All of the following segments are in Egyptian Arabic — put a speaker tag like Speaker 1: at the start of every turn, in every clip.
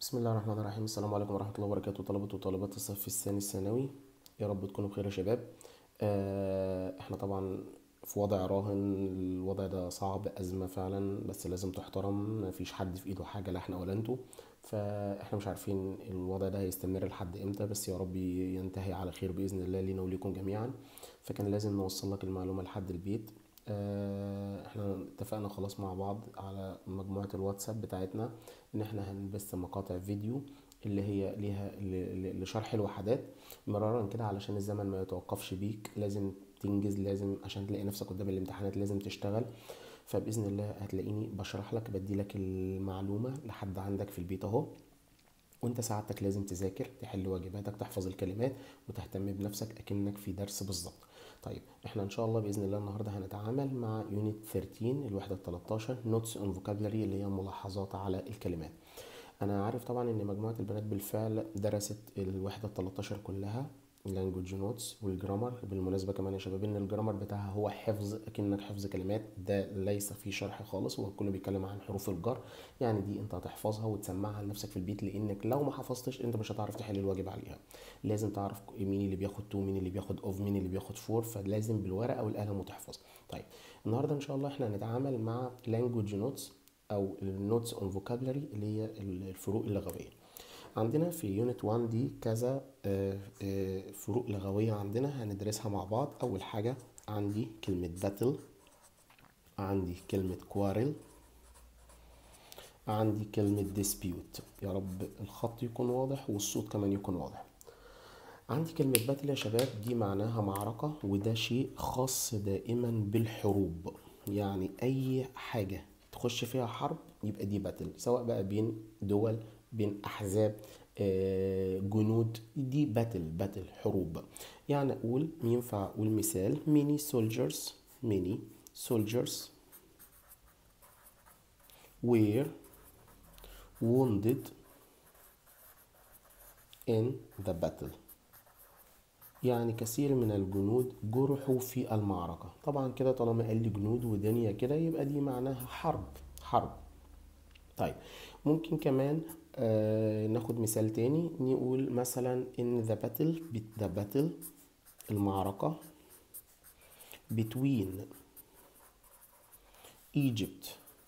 Speaker 1: بسم الله الرحمن الرحيم السلام عليكم ورحمة الله وبركاته طلبة وطالبات الصف الثاني الثانوي يا رب تكونوا بخير يا شباب آه، احنا طبعا في وضع راهن الوضع ده صعب أزمة فعلا بس لازم تحترم مفيش حد في ايده حاجة لا احنا ولا انتوا فاحنا مش عارفين الوضع ده هيستمر لحد امتى بس يا رب ينتهي على خير بإذن الله لينا وليكم جميعا فكان لازم نوصل لك المعلومة لحد البيت آه، احنا اتفقنا خلاص مع بعض على مجموعة الواتساب بتاعتنا ان احنا هنبث مقاطع فيديو اللي هي ليها ل- ل- لشرح الوحدات مرارا كده علشان الزمن ما يتوقفش بيك لازم تنجز لازم عشان تلاقي نفسك قدام الامتحانات لازم تشتغل فبإذن الله هتلاقيني بشرح لك بدي لك المعلومة لحد عندك في البيت اهو وانت سعادتك لازم تذاكر تحل واجباتك تحفظ الكلمات وتهتم بنفسك اكنك في درس بالظبط طيب احنا ان شاء الله باذن الله النهارده هنتعامل مع يونت 13 الوحده 13 نوتس اون فوكابلري اللي هي ملاحظات على الكلمات انا عارف طبعا ان مجموعه البنات بالفعل درست الوحده 13 كلها اللانجوج نوتس والجرامر بالمناسبه كمان يا شباب ان الجرامر بتاعها هو حفظ اكنك حفظ كلمات ده ليس فيه شرح خالص هو كله بيتكلم عن حروف الجر يعني دي انت هتحفظها وتسمعها لنفسك في البيت لانك لو ما حفظتش انت مش هتعرف تحل الواجب عليها لازم تعرف مين اللي بياخد تو مين اللي بياخد اوف مين اللي بياخد فور فلازم بالورقه والقلم وتحفظ طيب النهارده ان شاء الله احنا هنتعامل مع language نوتس او النوتس اون فوكابلري اللي هي الفروق اللغويه عندنا في يونت 1 دي كذا آه، آه، فروق لغويه عندنا هندرسها مع بعض اول حاجه عندي كلمه باتل عندي كلمه كوارل عندي كلمة dispute يا رب الخط يكون واضح والصوت كمان يكون واضح عندي كلمة باتل يا شباب دي معناها معركة وده شيء خاص دائما بالحروب يعني أي حاجة تخش فيها حرب يبقى دي باتل سواء بقى بين دول بين أحزاب آه، جنود دي باتل باتل حروب يعني أقول ينفع أقول مثال many soldiers many soldiers were wounded in the battle يعني كثير من الجنود جرحوا في المعركة طبعا كده طالما قال لي جنود ودنيا كده يبقى دي معناها حرب حرب طيب ممكن كمان آه ناخد مثال تاني نقول مثلا in the battle the battle المعركة between Egypt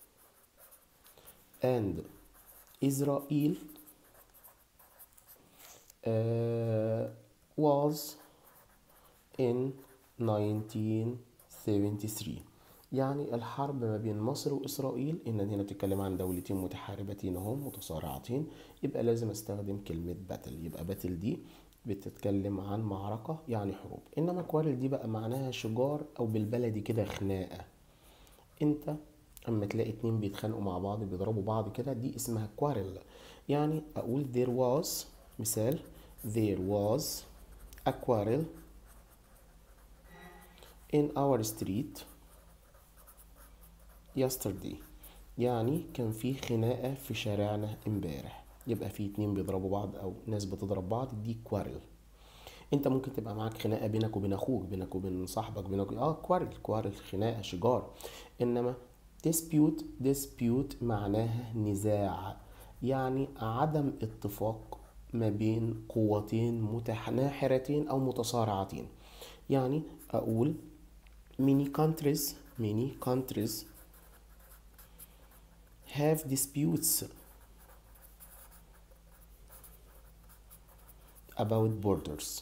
Speaker 1: and Israel uh, was in 1973 يعني الحرب ما بين مصر وإسرائيل إن هنا بتتكلم عن دولتين متحاربتين هم متصارعتين يبقى لازم استخدم كلمة باتل يبقى باتل دي بتتكلم عن معركة يعني حروب إنما كوارل دي بقى معناها شجار أو بالبلدي كده خناقة انت اما تلاقي اتنين بيتخانقوا مع بعض بيضربوا بعض كده دي اسمها كوارل يعني اقول there was مثال there was a quarrel in our street yesterday يعني كان في خناقة في شارعنا امبارح يبقى في اتنين بيضربوا بعض او ناس بتضرب بعض دي كوارل انت ممكن تبقى معاك خناقه بينك وبين اخوك بينك وبين صاحبك بينك اه كوارل كوارل خناقه شجار انما dispute dispute معناها نزاع يعني عدم اتفاق ما بين قوتين متناحرتين او متصارعتين يعني اقول many countries many countries have disputes about borders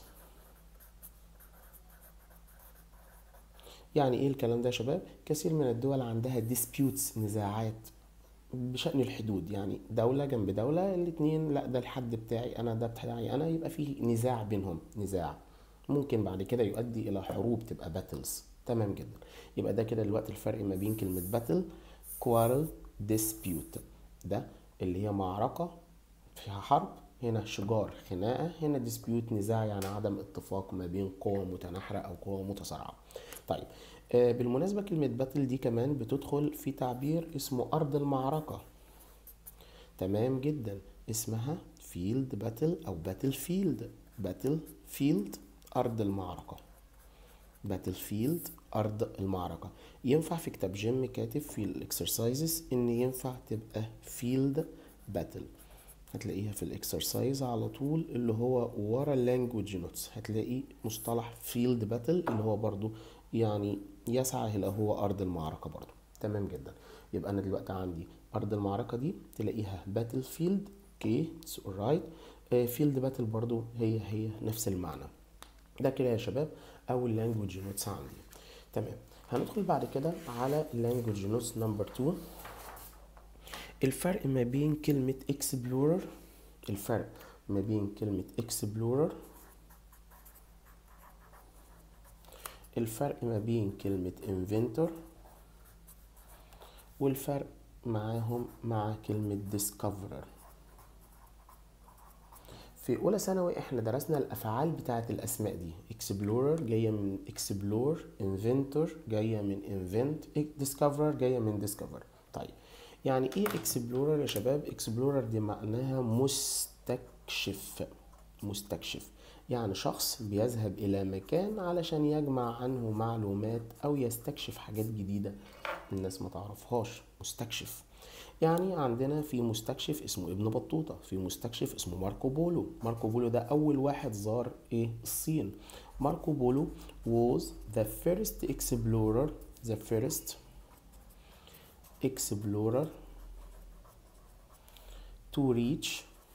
Speaker 1: يعني ايه الكلام ده يا شباب كثير من الدول عندها disputes نزاعات بشأن الحدود يعني دولة جنب دولة الاتنين لا ده الحد بتاعي انا ده بتاعي انا يبقى فيه نزاع بينهم نزاع ممكن بعد كده يؤدي الى حروب تبقى باتلز تمام جدا يبقى ده كده الوقت الفرق ما بين كلمة باتل كوارل dispute ده اللي هي معركة فيها حرب هنا شجار خناقة هنا ديسبيوت نزاع يعني عدم اتفاق ما بين قوى متناحرة أو قوى متصارعة طيب آه بالمناسبة كلمة باتل دي كمان بتدخل في تعبير اسمه أرض المعركة تمام جدا اسمها فيلد باتل أو باتل فيلد باتل فيلد أرض المعركة باتل فيلد أرض المعركة ينفع في كتاب جيم كاتب في الإكسرسايزز إن ينفع تبقى فيلد باتل هتلاقيها في الاكسرسايز على طول اللي هو ورا اللانجوج نوتس هتلاقي مصطلح فيلد باتل اللي هو برضو يعني يسعى الى هو ارض المعركة برضو تمام جدا يبقى انا دلوقتي عندي ارض المعركة دي تلاقيها باتل فيلد اوكي اتس alright فيلد باتل برضو هي هي نفس المعنى ده كده يا شباب اول لانجوج نوتس عندي تمام هندخل بعد كده على لانجوج نوتس نمبر 2 الفرق ما بين كلمة explorer الفرق ما بين كلمة explorer الفرق ما بين كلمة inventor والفرق معاهم مع كلمة discoverer في أولى ثانوي احنا درسنا الأفعال بتاعة الأسماء دي explorer جاية من explore inventor جاية من invent discoverer جاية من discover طيب يعني ايه explorer يا شباب explorer دي معناها مستكشف مستكشف يعني شخص بيذهب إلى مكان علشان يجمع عنه معلومات أو يستكشف حاجات جديدة الناس ما تعرفهاش مستكشف يعني عندنا في مستكشف اسمه ابن بطوطة في مستكشف اسمه ماركو بولو ماركو بولو ده أول واحد زار إيه الصين ماركو بولو was the first explorer the first explorer to reach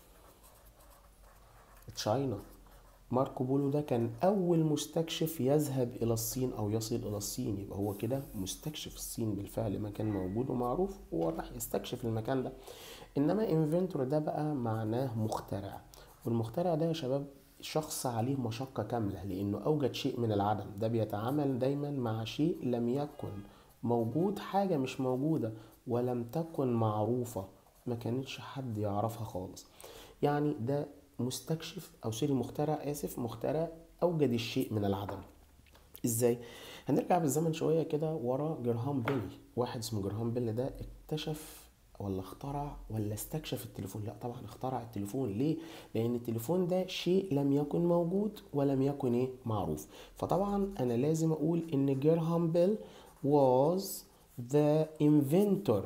Speaker 1: China ماركو بولو ده كان أول مستكشف يذهب إلى الصين أو يصل إلى الصين يبقى هو كده مستكشف الصين بالفعل مكان موجود ومعروف وهو راح يستكشف المكان ده إنما انفنتور ده بقى معناه مخترع والمخترع ده يا شباب شخص عليه مشقة كاملة لأنه أوجد شيء من العدم ده بيتعامل دايما مع شيء لم يكن موجود حاجة مش موجودة ولم تكن معروفة ما كانتش حد يعرفها خالص يعني ده مستكشف او سوري مخترع اسف مخترع اوجد الشيء من العدم ازاي هنرجع بالزمن شويه كده ورا جرهام بيل واحد اسمه جرهام بيل ده اكتشف ولا اخترع ولا استكشف التليفون لا طبعا اخترع التليفون ليه لان التليفون ده شيء لم يكن موجود ولم يكن ايه معروف فطبعا انا لازم اقول ان جرهام بيل was the inventor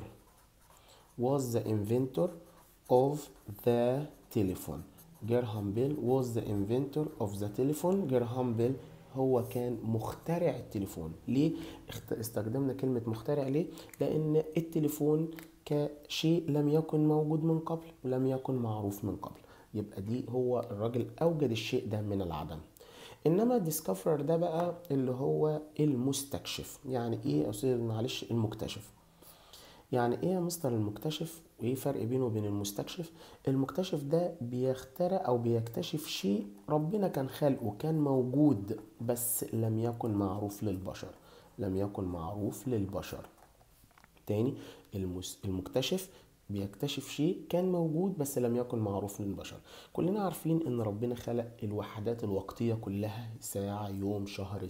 Speaker 1: was the inventor of the telephone جرهام بيل was the inventor of the telephone جرهام بيل هو كان مخترع التليفون ليه استخدمنا كلمة مخترع ليه لأن التليفون كشيء لم يكن موجود من قبل ولم يكن معروف من قبل يبقى دي هو الراجل أوجد الشيء ده من العدم انما ديسكفرر ده بقى اللي هو المستكشف يعني ايه استاذ معلش المكتشف يعني ايه يا مستر المكتشف وايه فرق بينه وبين المستكشف المكتشف ده بيخترع او بيكتشف شيء ربنا كان خلقه كان موجود بس لم يكن معروف للبشر لم يكن معروف للبشر تاني المس... المكتشف بيكتشف شيء كان موجود بس لم يكن معروف للبشر كلنا عارفين ان ربنا خلق الوحدات الوقتية كلها ساعة يوم شهر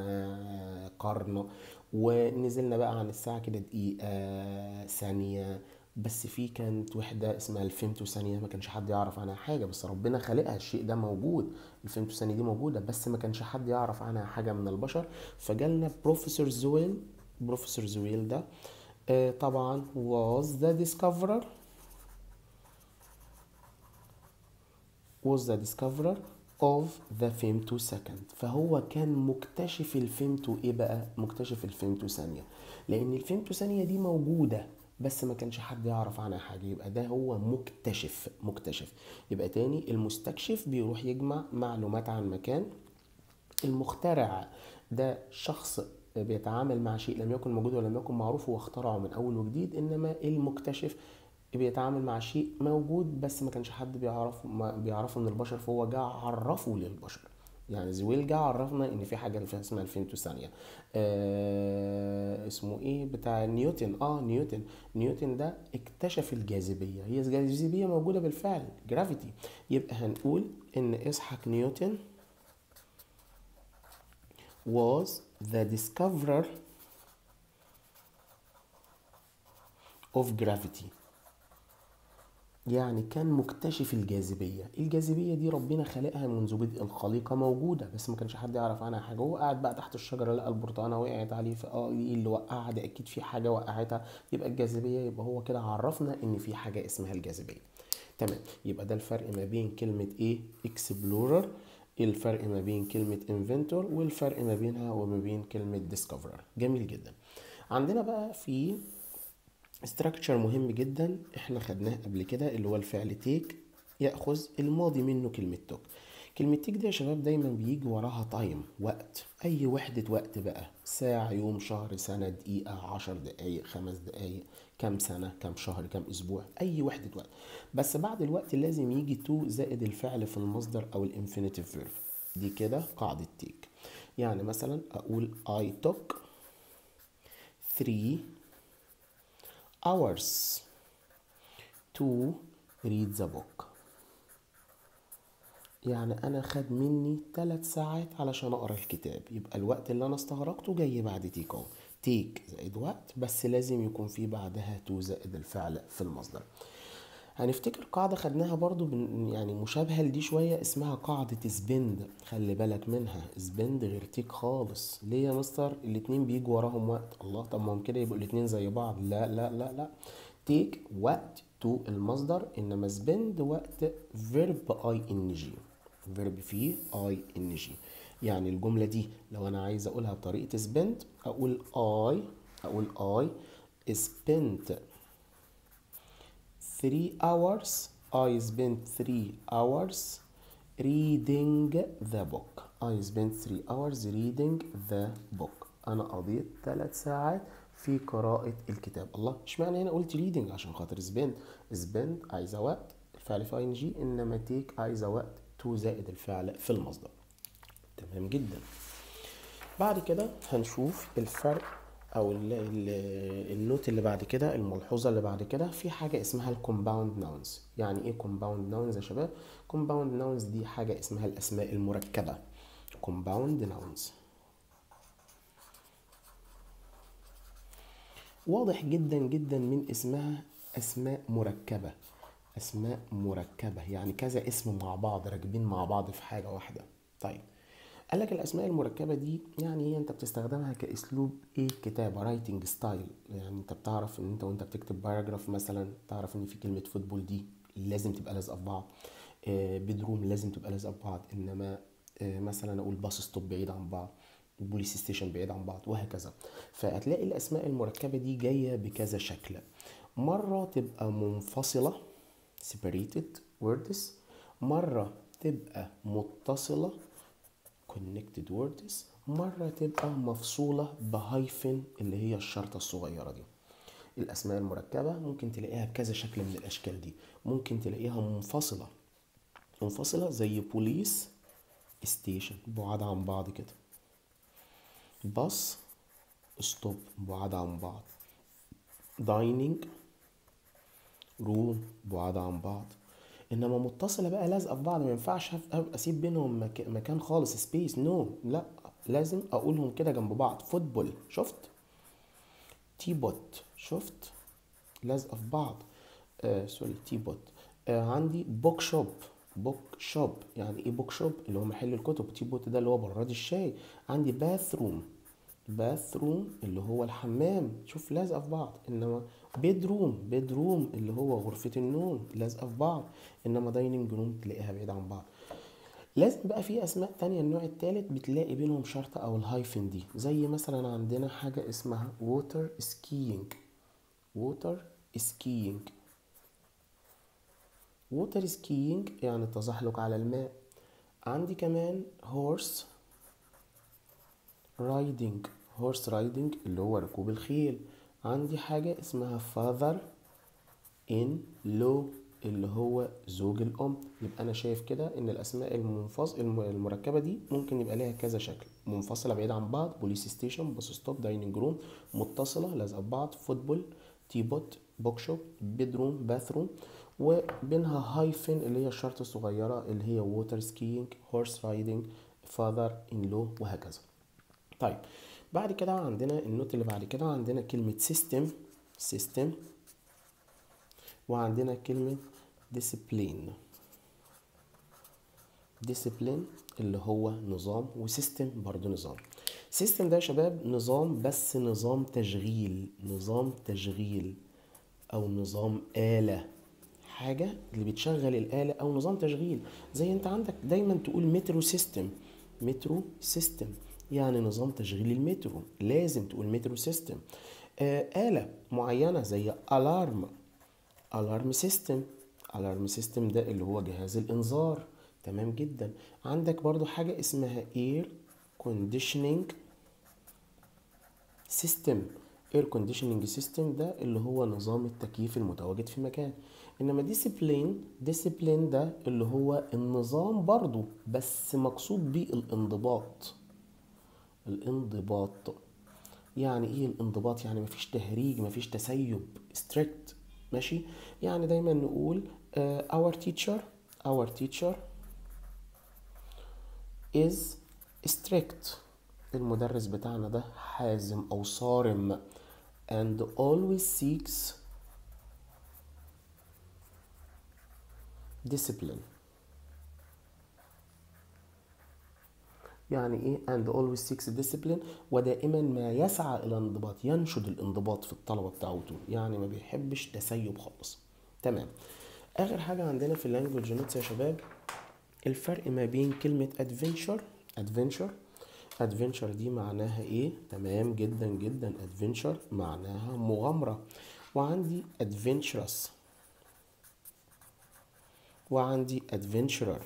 Speaker 1: سنة قرن ونزلنا بقى عن الساعة كده دقيقة ثانية بس في كانت وحدة اسمها الفيمتو ثانية ما كانش حد يعرف عنها حاجة بس ربنا خلقها الشيء ده موجود الفيمتو ثانية دي موجودة بس ما كانش حد يعرف عنها حاجة من البشر فجالنا بروفيسور زويل بروفيسور زويل ده آه طبعا was the discoverer was the discoverer of the femto second فهو كان مكتشف الفيمتو ايه بقى مكتشف الفيمتو ثانية لان الفيمتو ثانية دي موجودة بس ما كانش حد يعرف عنها حاجة يبقى ده هو مكتشف مكتشف يبقى تاني المستكشف بيروح يجمع معلومات عن مكان المخترع ده شخص بيتعامل مع شيء لم يكن موجود ولم يكن معروف واخترعه من اول وجديد انما المكتشف بيتعامل مع شيء موجود بس ما كانش حد بيعرف ما بيعرفه من البشر فهو جه عرفه للبشر يعني زويل جه عرفنا ان في حاجه فيها اسمها الفيمتو ثانيه آه اسمه ايه بتاع نيوتن اه نيوتن نيوتن ده اكتشف الجاذبيه هي الجاذبيه موجوده بالفعل جرافيتي يبقى هنقول ان اسحاق نيوتن was the discoverer of gravity يعني كان مكتشف الجاذبية الجاذبية دي ربنا خلقها منذ بدء الخليقة موجودة بس ما كانش حد يعرف عنها حاجة هو قاعد بقى تحت الشجرة لقى البرتقانة وقعت عليه فاه ايه اللي وقعها ده اكيد في حاجة وقعتها يبقى الجاذبية يبقى هو كده عرفنا ان في حاجة اسمها الجاذبية تمام يبقى ده الفرق ما بين كلمة ايه explorer الفرق ما بين كلمة inventor والفرق ما بينها وما بين كلمة discoverer جميل جدا عندنا بقى في structure مهم جدا احنا خدناه قبل كده اللي هو الفعل take يأخذ الماضي منه كلمة توك كلمة تيك دي يا شباب دايما بيجي وراها تايم وقت أي وحدة وقت بقى ساعة يوم شهر سنة دقيقة عشر دقايق خمس دقايق كام سنة كام شهر كام أسبوع أي وحدة وقت بس بعد الوقت لازم يجي تو زائد الفعل في المصدر أو الانفينيتيف فيرب دي كده قاعدة تيك يعني مثلا أقول I took three hours to read the book يعني انا خد مني ثلاث ساعات علشان اقرا الكتاب يبقى الوقت اللي انا استغرقته جاي بعد تيك اهو تيك زائد وقت بس لازم يكون في بعدها تو زائد الفعل في المصدر هنفتكر قاعدة خدناها برضو بن يعني مشابهة لدي شوية اسمها قاعدة سبند خلي بالك منها سبند غير تيك خالص ليه يا مستر الاتنين بيجوا وراهم وقت الله طب ما هم كده يبقوا الاتنين زي بعض لا لا لا لا تيك وقت تو المصدر انما سبند وقت فيرب اي ان جي فيرب فيه اي ان جي يعني الجملة دي لو انا عايز اقولها بطريقة سبند اقول اي اقول اي spent 3 hours I spent 3 hours reading the book I spent 3 hours reading the book انا قضيت 3 ساعات في قراءة الكتاب الله اشمعنى هنا قلت reading عشان خاطر spend spend عايزة وقت الفعل في ان جي انما take عايزة وقت تو زائد الفعل في المصدر تمام جدا بعد كده هنشوف الفرق او ال ال النوت اللي بعد كده الملحوظه اللي بعد كده في حاجه اسمها الكومباوند ناونز يعني ايه كومباوند ناونز يا شباب كومباوند ناونز دي حاجه اسمها الاسماء المركبه كومباوند ناونز واضح جدا جدا من اسمها اسماء مركبه اسماء مركبه يعني كذا اسم مع بعض راكبين مع بعض في حاجه واحده طيب قال لك الاسماء المركبه دي يعني هي انت بتستخدمها كاسلوب ايه كتابه رايتنج ستايل يعني انت بتعرف ان انت وانت بتكتب باراجراف مثلا تعرف ان في كلمه فوتبول دي لازم تبقى لازقه في بعض آه بيدروم لازم تبقى لازقه في بعض انما آه مثلا اقول باص ستوب بعيد عن بعض بوليس ستيشن بعيد عن بعض وهكذا فهتلاقي الاسماء المركبه دي جايه بكذا شكل مره تبقى منفصله separated words مرة تبقى متصلة connected words مرة تبقى مفصولة بهايفن اللي هي الشرطة الصغيرة دي الأسماء المركبة ممكن تلاقيها بكذا شكل من الأشكال دي ممكن تلاقيها منفصلة منفصلة زي بوليس ستيشن بعاد عن بعض كده باص ستوب بعاد عن بعض دايننج روم بعاد عن بعض انما متصله بقى لازقه في بعض ما ينفعش اسيب بينهم مك... مكان خالص سبيس نو no. لا لازم اقولهم كده جنب بعض فوتبول شفت تي بوت شفت لازقه في بعض آه سوري تي بوت آه عندي بوك شوب بوك شوب يعني ايه بوك شوب اللي هو محل الكتب تي بوت ده اللي هو براد الشاي عندي باث روم باث روم اللي هو الحمام شوف لازقه في بعض انما بيدروم بيدروم اللي هو غرفة النوم لازقة في بعض انما دايننج روم تلاقيها بعيدة عن بعض لازم بقى في اسماء تانية النوع التالت بتلاقي بينهم شرطة او الهايفن دي زي مثلا عندنا حاجة اسمها ووتر سكينج ووتر سكينج ووتر سكينج يعني التزحلق على الماء عندي كمان هورس رايدنج هورس رايدنج اللي هو ركوب الخيل عندي حاجة اسمها father in law اللي هو زوج الأم يبقى أنا شايف كده إن الأسماء المنفصل المركبة دي ممكن يبقى ليها كذا شكل منفصلة بعيدة عن بعض بوليس ستيشن باص ستوب دايننج روم متصلة لازقة في بعض فوتبول تي بوت بوك شوب بيدروم باثروم وبينها هايفن اللي هي الشرطة الصغيرة اللي هي ووتر سكينج هورس رايدنج فاذر ان لو وهكذا طيب بعد كده عندنا النوت اللي بعد كده عندنا كلمة سيستم سيستم وعندنا كلمة discipline discipline اللي هو نظام وسيستم برضو نظام سيستم ده يا شباب نظام بس نظام تشغيل نظام تشغيل او نظام آلة حاجة اللي بتشغل الآلة أو نظام تشغيل زي أنت عندك دايما تقول مترو سيستم مترو سيستم يعني نظام تشغيل المترو لازم تقول مترو سيستم آه آلة معينة زي ألارم ألارم سيستم ألارم سيستم ده اللي هو جهاز الإنذار تمام جدا عندك برضو حاجة اسمها اير كونديشننج سيستم اير كونديشننج سيستم ده اللي هو نظام التكييف المتواجد في مكان انما ديسيبلين ديسيبلين ده اللي هو النظام برضو بس مقصود بيه الانضباط الانضباط يعني ايه الانضباط يعني مفيش تهريج مفيش تسيب strict ماشي يعني دايما نقول uh, our teacher our teacher is strict المدرس بتاعنا ده حازم او صارم and always seeks discipline يعني ايه and always seeks discipline ودائما ما يسعى الى الانضباط ينشد الانضباط في الطلبه بتاعته يعني ما بيحبش تسيب خالص تمام اخر حاجه عندنا في اللانجوج نوتس يا شباب الفرق ما بين كلمه adventure adventure adventure دي معناها ايه تمام جدا جدا adventure معناها مغامره وعندي adventurous وعندي adventurer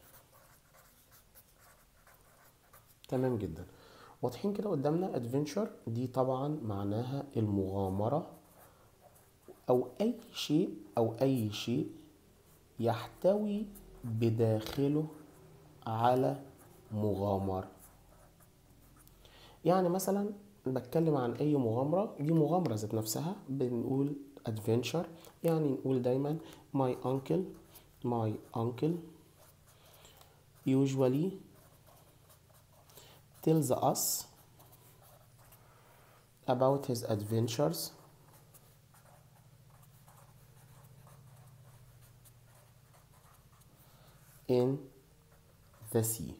Speaker 1: تمام جدا واضحين كده قدامنا ادفنتشر دي طبعا معناها المغامرة او اي شيء او اي شيء يحتوي بداخله على مغامرة يعني مثلا بتكلم عن اي مغامرة دي مغامرة ذات نفسها بنقول adventure يعني نقول دايما my uncle my uncle usually tells us about his adventures in the sea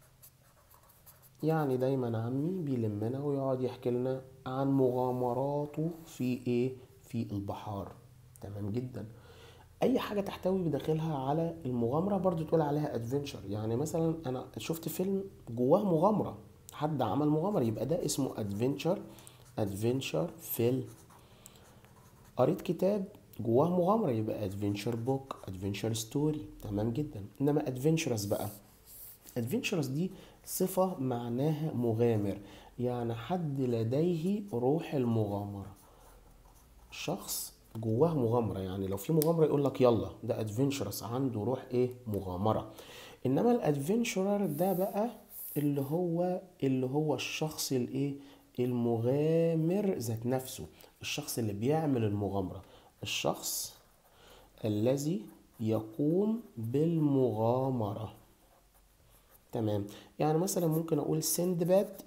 Speaker 1: يعني دايما عمي بيلمنا ويقعد يحكي لنا عن مغامراته في ايه في البحار تمام جدا اي حاجه تحتوي بداخلها على المغامره برضو تقول عليها ادفنتشر يعني مثلا انا شفت فيلم جواه مغامره حد عمل مغامره يبقى ده اسمه ادفنتشر ادفنتشر فيلم قريت كتاب جواه مغامره يبقى ادفنتشر بوك ادفنتشر ستوري تمام جدا انما ادفنتشرس بقى ادفنتشرس دي صفه معناها مغامر يعني حد لديه روح المغامره شخص جواه مغامرة يعني لو في مغامرة يقول لك يلا ده ادفنتشرس عنده روح ايه مغامرة انما الادفنتشرر ده بقى اللي هو اللي هو الشخص الايه المغامر ذات نفسه الشخص اللي بيعمل المغامرة الشخص الذي يقوم بالمغامرة تمام يعني مثلا ممكن اقول سندباد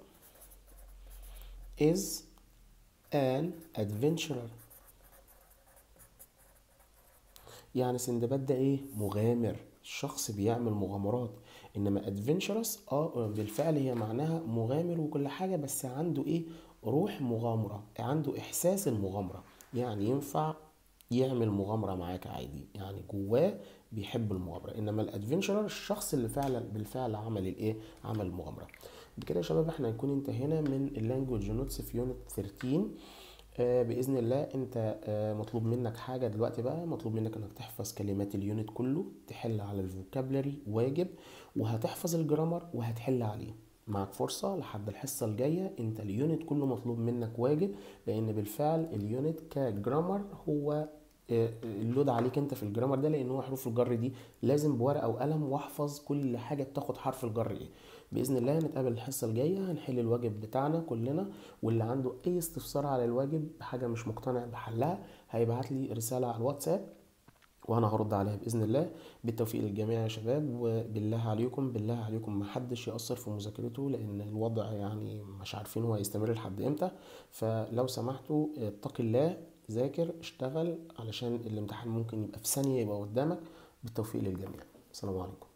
Speaker 1: is an adventurer يعني سندباد ده ايه مغامر شخص بيعمل مغامرات انما ادفنتشرس اه بالفعل هي معناها مغامر وكل حاجه بس عنده ايه روح مغامره عنده احساس المغامره يعني ينفع يعمل مغامره معاك عادي يعني جواه بيحب المغامره انما الادفنتشرر الشخص اللي فعلا بالفعل عمل الايه عمل المغامره بكده يا شباب احنا هنكون انتهينا من اللانجوج نوتس في يونت 13 آه باذن الله انت آه مطلوب منك حاجه دلوقتي بقى مطلوب منك انك تحفظ كلمات اليونت كله تحل على الفوكابلري واجب وهتحفظ الجرامر وهتحل عليه معك فرصة لحد الحصة الجاية انت اليونت كله مطلوب منك واجب لان بالفعل اليونت كجرامر هو اللود عليك انت في الجرامر ده لان هو حروف الجر دي لازم بورقه وقلم واحفظ كل حاجه بتاخد حرف الجر ايه باذن الله نتقابل الحصه الجايه هنحل الواجب بتاعنا كلنا واللي عنده اي استفسار على الواجب بحاجه مش مقتنع بحلها هيبعت لي رساله على الواتساب وانا هرد عليها باذن الله بالتوفيق للجميع يا شباب وبالله عليكم بالله عليكم محدش يأثر في مذاكرته لان الوضع يعني مش عارفين هو هيستمر لحد امتى فلو سمحتوا اتقي الله ذاكر اشتغل علشان الامتحان ممكن يبقى في ثانية يبقى قدامك بالتوفيق للجميع السلام عليكم